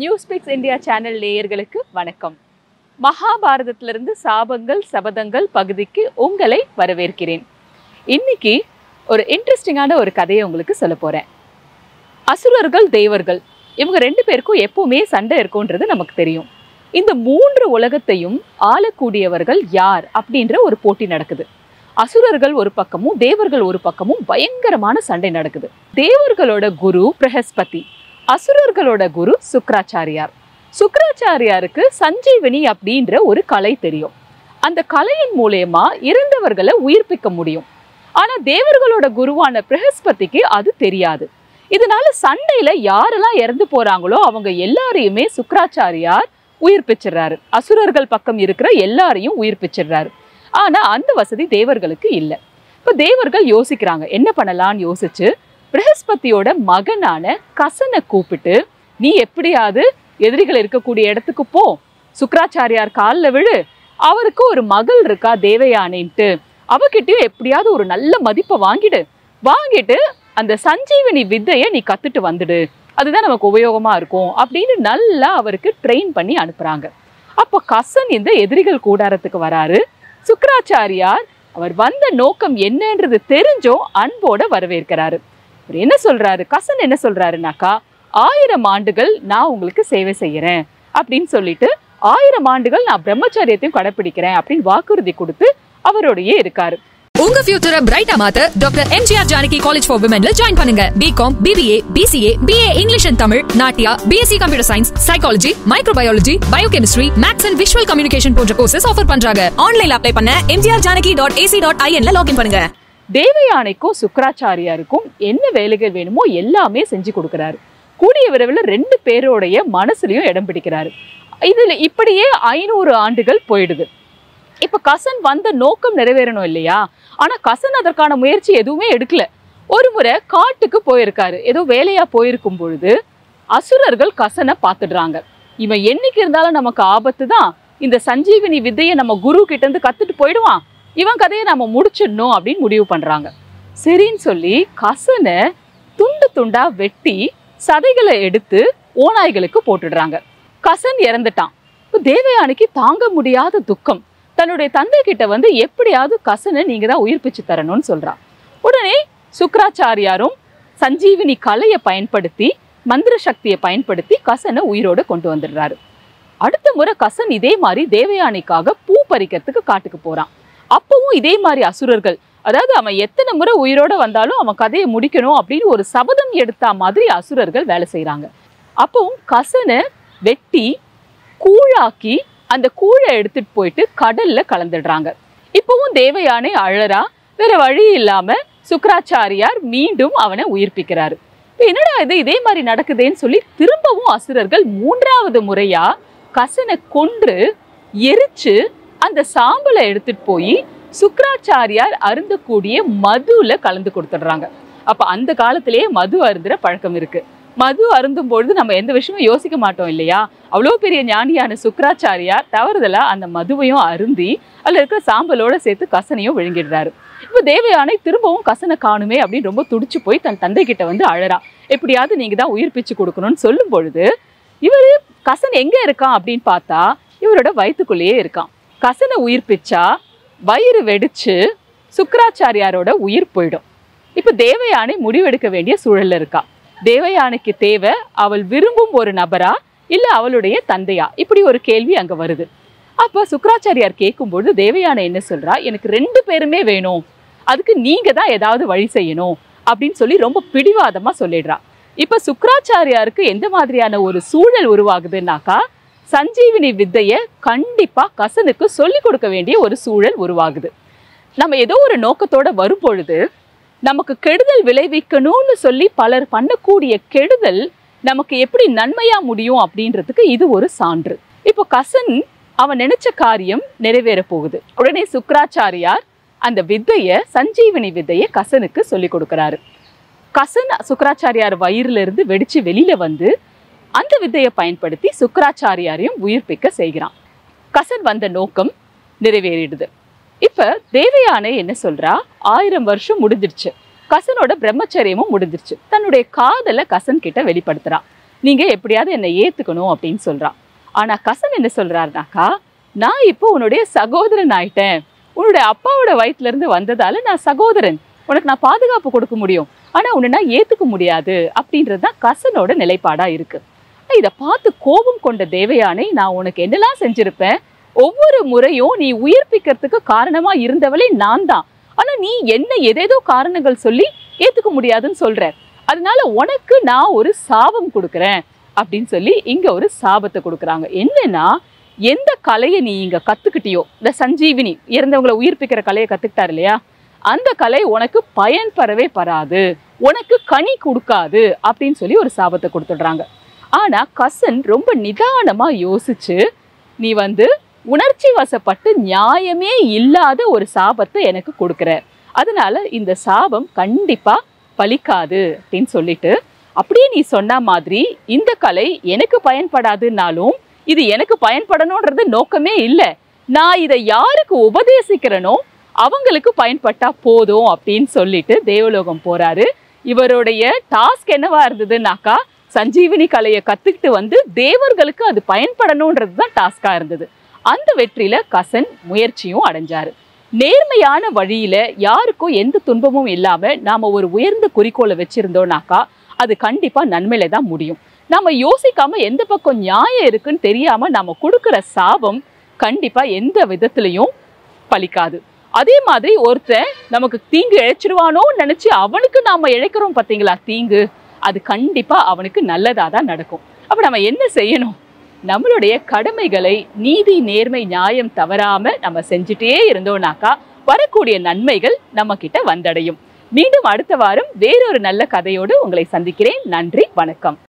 news fix India channel நேயர்களுக்கு வணக்கம் மகாபாரதத்திலிருந்து சாபங்கள் சபதங்கள் பகுதிக்கு உங்களை வரவேற்கிறேன் இன்னைக்கு ஒரு இன்ட்ரெஸ்டிங்கான ஒரு கதையை உங்களுக்கு சொல்ல போறேன் அசுரர்கள் தேவர்கள் இவங்க ரெண்டு பேருக்கும் எப்பவுமே சண்டை இருக்கும்ன்றது நமக்கு தெரியும் இந்த மூன்று உலகத்தையும் ஆளக்கூடியவர்கள் யார் அப்படின்ற ஒரு போட்டி நடக்குது அசுரர்கள் ஒரு பக்கமும் தேவர்கள் ஒரு பக்கமும் பயங்கரமான சண்டை நடக்குது தேவர்களோட குரு பிரகஸ்பதி அசுரர்களோட குரு சுக்ராச்சாரியார் சுக்ராச்சாரியாருக்கு சஞ்சீவனி அப்படின்ற ஒரு கலை தெரியும் அந்த கலையின் மூலயமா இறந்தவர்களை உயிர்ப்பிக்க முடியும் ஆனா தேவர்களோட குருவான பிரகஸ்பதிக்கு அது தெரியாது இதனால சண்டையில யாரெல்லாம் இறந்து போறாங்களோ அவங்க எல்லாரையுமே சுக்ராச்சாரியார் உயிர்ப்பிச்சிடுறாரு அசுரர்கள் பக்கம் இருக்கிற எல்லாரையும் உயிர்ப்பிச்சிடுறாரு ஆனா அந்த வசதி தேவர்களுக்கு இல்லை இப்ப தேவர்கள் யோசிக்கிறாங்க என்ன பண்ணலாம்னு யோசிச்சு பிரகஸ்பதியோட மகனான கசனை கூப்பிட்டு நீ எப்படியாவது எதிரிகள் இருக்கக்கூடிய இடத்துக்கு போ சுக்ராச்சாரியார் காலில் விழு அவருக்கு ஒரு மகள் இருக்கா தேவயானைன்ட்டு அவகிட்டயும் எப்படியாவது ஒரு நல்ல மதிப்பை வாங்கிடு வாங்கிட்டு அந்த சஞ்சீவனி வித்தையை நீ கத்துட்டு வந்துடு அதுதான் நமக்கு உபயோகமா இருக்கும் அப்படின்னு நல்லா அவருக்கு ட்ரெயின் பண்ணி அனுப்புறாங்க அப்போ கசன் இந்த எதிரிகள் கூடாரத்துக்கு வராரு சுக்ராச்சாரியார் அவர் வந்த நோக்கம் என்னன்றது தெரிஞ்சும் அன்போட வரவேற்கிறாரு அவர் என்ன சொல்றாரு கசன் என்ன சொல்றாருனாக்கா ஆயிரம் ஆண்டுகள் நான் உங்களுக்கு சேவை செய்யறேன் அப்படின்னு சொல்லிட்டு ஆயிரம் ஆண்டுகள் நான் பிரம்மச்சரியத்தையும் கடைப்பிடிக்கிறேன் அப்படின்னு வாக்குறுதி கொடுத்து அவரோடயே இருக்காரு உங்க ஃபியூச்சரை பிரைட்டா மாத்த doctor MGR Janaki college for விமன்ல ஜாயின் பண்ணுங்க B Com BBA BCA BA English and Tamil நாட்டியா B Sc computer science psychology microbiology biochemistry maths and visual communication போன்ற கோர்சஸ் ஆஃபர் பண்றாங்க ஆன்லைன்ல அப்ளை பண்ண MGR Janaki dot AC dot ஐஎன்ல லாகின் பண்ணுங்க தேவயானைக்கும் சுக்ராச்சாரியாருக்கும் என்ன வேலைகள் வேணுமோ எல்லாமே செஞ்சு கொடுக்கறாரு கூடிய விரைவில் ரெண்டு பேரோடைய மனசுலயும் இடம் பிடிக்கிறாரு இதுல இப்படியே ஐநூறு ஆண்டுகள் போயிடுது இப்ப கசன் வந்த நோக்கம் நிறைவேறணும் இல்லையா ஆனா கசன் அதற்கான முயற்சி எதுவுமே எடுக்கல ஒரு முறை காட்டுக்கு போயிருக்காரு ஏதோ வேலையா போயிருக்கும் பொழுது அசுரர்கள் கசனை பார்த்துடுறாங்க இவன் என்னைக்கு இருந்தாலும் நமக்கு ஆபத்து தான் இந்த சஞ்சீவினி வித்தையை நம்ம குரு கிட்ட இருந்து கத்துட்டு போயிடுவான் இவன் கதையை நம்ம முடிச்சிடணும் அப்படின்னு முடிவு பண்றாங்க சரின்னு சொல்லி கசனை துண்டு துண்டா வெட்டி சதைகளை எடுத்து ஓநாய்களுக்கு போட்டுடுறாங்க கசன் இறந்துட்டான் இப்போ தேவயானைக்கு தாங்க முடியாத துக்கம் தன்னுடைய தந்தை கிட்ட வந்து எப்படியாவது கசனை நீங்க தான் உயிர்ப்பிச்சு தரணும்னு சொல்றான் உடனே சுக்ராச்சாரியாரும் சஞ்சீவினி கலையை பயன்படுத்தி மந்திர சக்தியை பயன்படுத்தி கசனை உயிரோட கொண்டு வந்துடுறாரு அடுத்த முறை கசன் இதே மாதிரி தேவயானைக்காக பூ பறிக்கிறதுக்கு காட்டுக்கு போறான் அப்பவும் இதே மாதிரி அசுரர்கள் அதாவது அவன் எத்தனை முறை உயிரோட வந்தாலும் அவன் கதையை முடிக்கணும் அப்படின்னு ஒரு சபதம் எடுத்த மாதிரி அசுரர்கள் வேலை செய்றாங்க அப்பவும் கசனை வெட்டி கூழாக்கி அந்த கூழை எடுத்துட்டு போயிட்டு கடல்ல கலந்துடுறாங்க இப்பவும் தேவயானை அழறா வேற வழி இல்லாம சுக்ராச்சாரியார் மீண்டும் அவனை உயிர்ப்பிக்கிறாரு இப்ப என்னடா இது இதே மாதிரி நடக்குதேன்னு சொல்லி திரும்பவும் அசுரர்கள் மூன்றாவது முறையா கசனை கொன்று எரிச்சு அந்த சாம்பலை எடுத்துட்டு போய் சுக்ராச்சாரியார் அருந்தக்கூடிய மதுல கலந்து கொடுத்துடுறாங்க அப்ப அந்த காலத்திலேயே மது அருந்துற பழக்கம் இருக்கு மது அருந்தும் பொழுது நம்ம எந்த விஷயமும் யோசிக்க மாட்டோம் இல்லையா அவ்வளோ பெரிய ஞானியான சுக்ராச்சாரியார் தவறுதலா அந்த மதுவையும் அருந்தி அதுல இருக்கிற சாம்பலோட சேர்த்து கசனையும் விழுங்கிடுறாரு இப்போ தேவயானை திரும்பவும் கசனை காணுமே அப்படின்னு ரொம்ப துடிச்சு போய் தன் தந்தை கிட்ட வந்து அழறா எப்படியாவது நீங்க தான் உயிர்ப்பிச்சு கொடுக்கணும்னு சொல்லும் பொழுது இவர் கசன் எங்க இருக்கான் அப்படின்னு பார்த்தா இவரோட வயித்துக்குள்ளேயே இருக்கான் கசனை உயிர்ப்பிச்சா வயிறு வெடிச்சு சுக்ராச்சாரியாரோட உயிர் போயிடும் இப்போ தேவயானை முடிவெடுக்க வேண்டிய சூழல்ல இருக்கா தேவயானைக்கு தேவை அவள் விரும்பும் ஒரு நபரா இல்ல அவளுடைய தந்தையா இப்படி ஒரு கேள்வி அங்க வருது அப்ப சுக்ராச்சாரியார் கேட்கும்பொழுது தேவயானை என்ன சொல்றா எனக்கு ரெண்டு பேருமே வேணும் அதுக்கு நீங்க தான் ஏதாவது வழி செய்யணும் அப்படின்னு சொல்லி ரொம்ப பிடிவாதமா சொல்லிடுறா இப்ப சுக்ராச்சாரியாருக்கு எந்த மாதிரியான ஒரு சூழல் உருவாகுதுன்னாக்கா சஞ்சீவினி வித்தைய கண்டிப்பா கசனுக்கு சொல்லி கொடுக்க வேண்டிய ஒரு சூழல் உருவாகுது நம்ம ஏதோ ஒரு நோக்கத்தோட வரும் பொழுது நமக்கு கெடுதல் விளைவிக்கணும்னு சொல்லி பலர் பண்ணக்கூடிய கெடுதல் நமக்கு எப்படி நன்மையா முடியும் அப்படின்றதுக்கு இது ஒரு சான்று இப்போ கசன் அவன் நினைச்ச காரியம் நிறைவேற போகுது உடனே சுக்ராச்சாரியார் அந்த வித்தைய சஞ்சீவனி வித்தைய கசனுக்கு சொல்லி கொடுக்கறாரு கசன் சுக்ராச்சாரியார் வயிறுல இருந்து வெடிச்சு வெளியில வந்து அந்த வித்தையை பயன்படுத்தி சுக்ராச்சாரியாரையும் உயிர்ப்பிக்க செய்கிறான் கசன் வந்த நோக்கம் நிறைவேறிடுது இப்ப தேவயானை என்ன சொல்றா ஆயிரம் வருஷம் முடிஞ்சிருச்சு கசனோட பிரம்மச்சரியமும் முடிஞ்சிருச்சு தன்னுடைய காதலை கசன் கிட்ட வெளிப்படுத்துறா நீங்க எப்படியாவது என்னை ஏத்துக்கணும் அப்படின்னு சொல்றான் ஆனா கசன் என்ன சொல்றாருனாக்கா நான் இப்போ உன்னுடைய சகோதரன் ஆயிட்டேன் உன்னுடைய அப்பாவோட வயித்துல இருந்து வந்ததால நான் சகோதரன் உனக்கு நான் பாதுகாப்பு கொடுக்க முடியும் ஆனா உன்னை நான் ஏத்துக்க முடியாது அப்படின்றது தான் கசனோட நிலைப்பாடா இருக்கு இதை பார்த்து கோபம் கொண்ட தேவயானை நான் உனக்கு என்னெல்லாம் செஞ்சிருப்பேன் ஒவ்வொரு முறையும் நீ உயிர்ப்பிக்கிறதுக்கு காரணமா இருந்தவளே நான் தான் ஆனா நீ என்ன ஏதேதோ காரணங்கள் சொல்லி ஏத்துக்க முடியாதுன்னு சொல்ற அதனால உனக்கு நான் ஒரு சாபம் கொடுக்குறேன் அப்படின்னு சொல்லி இங்க ஒரு சாபத்தை கொடுக்குறாங்க என்னன்னா எந்த கலையை நீ இங்க கத்துக்கிட்டியோ இந்த சஞ்சீவினி இறந்தவங்களை உயிர்ப்பிக்கிற கலையை கத்துக்கிட்டாரு இல்லையா அந்த கலை உனக்கு பயன்பெறவே பராது உனக்கு கனி கொடுக்காது அப்படின்னு சொல்லி ஒரு சாபத்தை கொடுத்துடுறாங்க ஆனா கசன் ரொம்ப நிதானமா யோசிச்சு நீ வந்து உணர்ச்சி வசப்பட்டு நியாயமே இல்லாத ஒரு சாபத்தை எனக்கு கொடுக்குற அதனால இந்த சாபம் கண்டிப்பா பலிக்காது அப்படின்னு சொல்லிட்டு அப்படியே நீ சொன்ன மாதிரி இந்த கலை எனக்கு பயன்படாதுன்னாலும் இது எனக்கு பயன்படணுன்றது நோக்கமே இல்லை நான் இதை யாருக்கு உபதேசிக்கிறேனோ அவங்களுக்கு பயன்பட்டா போதும் அப்படின்னு சொல்லிட்டு தேவலோகம் போறாரு இவருடைய டாஸ்க் என்னவா இருந்ததுனாக்கா சஞ்சீவினி கலையை கத்துக்கிட்டு வந்து தேவர்களுக்கு அது பயன்படணுன்றது தான் டாஸ்கா இருந்தது அந்த வெற்றியில கசன் முயற்சியும் அடைஞ்சாரு நேர்மையான வழியில யாருக்கும் எந்த துன்பமும் இல்லாம நாம ஒரு உயர்ந்த குறிக்கோளை வச்சிருந்தோம்னாக்கா அது கண்டிப்பா நன்மையில தான் முடியும் நாம யோசிக்காம எந்த பக்கம் நியாயம் இருக்குன்னு தெரியாம நாம கொடுக்கிற சாபம் கண்டிப்பா எந்த விதத்திலையும் பலிக்காது அதே மாதிரி ஒருத்தன் நமக்கு தீங்கு இழைச்சிருவானோன்னு நினைச்சு அவனுக்கு நாம இழைக்கிறோம் பாத்தீங்களா தீங்கு அது கண்டிப்பா அவனுக்கு நல்லதா தான் நடக்கும் அப்ப நம்ம என்ன செய்யணும் நம்மளுடைய கடமைகளை நீதி நேர்மை நியாயம் தவறாம நம்ம செஞ்சுட்டே இருந்தோம்னாக்கா வரக்கூடிய நன்மைகள் நம்ம கிட்ட வந்தடையும் மீண்டும் அடுத்த வாரம் வேறொரு நல்ல கதையோடு உங்களை சந்திக்கிறேன் நன்றி வணக்கம்